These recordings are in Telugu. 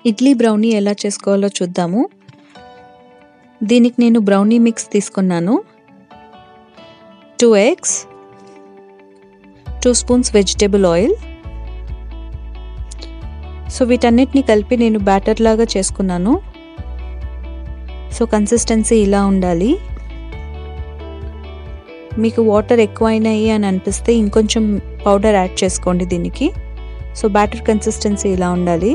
ఇడ్లీ బ్రౌనీ ఎలా చేసుకోవాలో చూద్దాము దీనికి నేను బ్రౌనీ మిక్స్ తీసుకున్నాను two eggs two spoons vegetable oil so వీటన్నిటిని కలిపి నేను బ్యాటర్ లాగా చేసుకున్నాను సో కన్సిస్టెన్సీ ఇలా ఉండాలి మీకు వాటర్ ఎక్కువైనాయి అని అనిపిస్తే ఇంకొంచెం పౌడర్ యాడ్ చేసుకోండి దీనికి సో బ్యాటర్ కన్సిస్టెన్సీ ఇలా ఉండాలి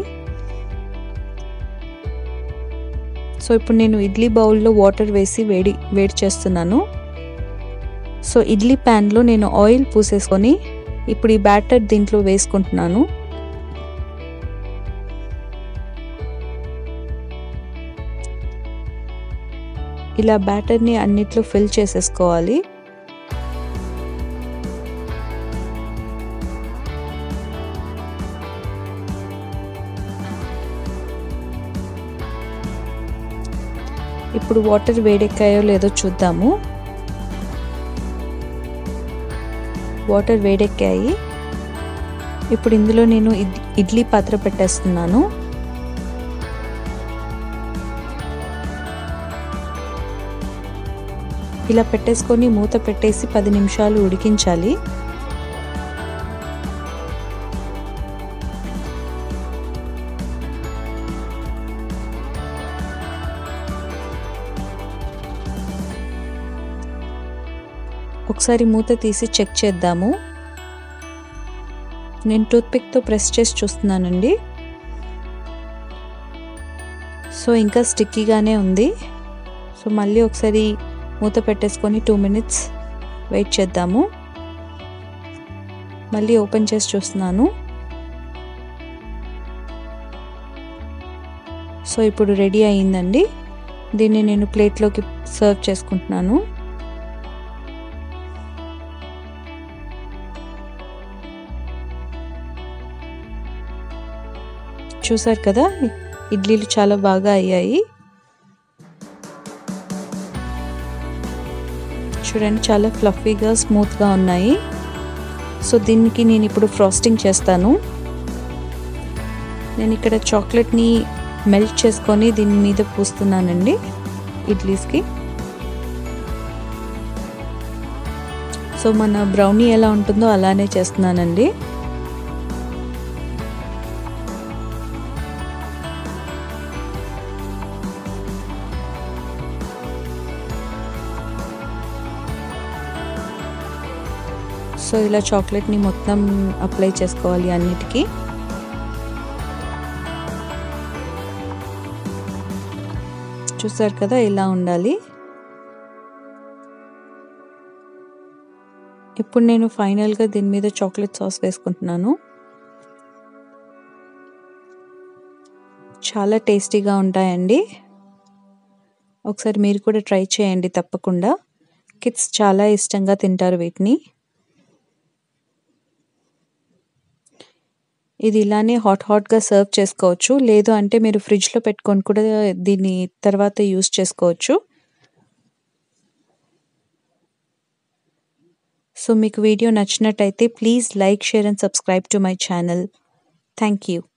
సో ఇప్పుడు నేను ఇడ్లీ బౌల్లో వాటర్ వేసి వేడి వేడి చేస్తున్నాను సో ఇడ్లీ ప్యాన్లో నేను ఆయిల్ పూసేసుకొని ఇప్పుడు ఈ బ్యాటర్ దీంట్లో వేసుకుంటున్నాను ఇలా బ్యాటర్ని అన్నిట్లో ఫిల్ చేసేసుకోవాలి ఇప్పుడు వాటర్ వేడెక్కాయో లేదో చూద్దాము వాటర్ వేడెక్కాయి ఇప్పుడు ఇందులో నేను ఇడ్లీ పాత్ర పెట్టేస్తున్నాను ఇలా పెట్టేసుకొని మూత పెట్టేసి పది నిమిషాలు ఉడికించాలి ఒకసారి మూత తీసి చెక్ చేద్దాము నేను టూత్పిక్తో ప్రెస్ చేసి చూస్తున్నానండి సో ఇంకా స్టిక్కీగానే ఉంది సో మళ్ళీ ఒకసారి మూత పెట్టేసుకొని టూ మినిట్స్ వెయిట్ చేద్దాము మళ్ళీ ఓపెన్ చేసి చూస్తున్నాను సో ఇప్పుడు రెడీ అయ్యిందండి దీన్ని నేను ప్లేట్లోకి సర్వ్ చేసుకుంటున్నాను చూసారు కదా ఇడ్లీలు చాలా బాగా అయ్యాయి చూడండి చాలా ఫ్లఫీగా స్మూత్గా ఉన్నాయి సో దీనికి నేను ఇప్పుడు ఫ్రాస్టింగ్ చేస్తాను నేను ఇక్కడ చాక్లెట్ని మెల్ట్ చేసుకొని దీని మీద పూస్తున్నానండి ఇడ్లీస్కి సో మన బ్రౌనీ ఎలా ఉంటుందో అలానే చేస్తున్నానండి సో ఇలా చాక్లెట్ని మొత్తం అప్లై చేసుకోవాలి అన్నిటికీ చూసారు కదా ఇలా ఉండాలి ఇప్పుడు నేను ఫైనల్గా దీని మీద చాక్లెట్ సాస్ వేసుకుంటున్నాను చాలా టేస్టీగా ఉంటాయండి ఒకసారి మీరు కూడా ట్రై చేయండి తప్పకుండా కిడ్స్ చాలా ఇష్టంగా తింటారు వీటిని ఇది ఇలానే హాట్ హాట్గా సర్వ్ చేసుకోవచ్చు లేదు అంటే మీరు ఫ్రిడ్జ్లో పెట్టుకొని కూడా దీన్ని తర్వాత యూస్ చేసుకోవచ్చు సో మీకు వీడియో నచ్చినట్టయితే please like share and subscribe to my channel thank you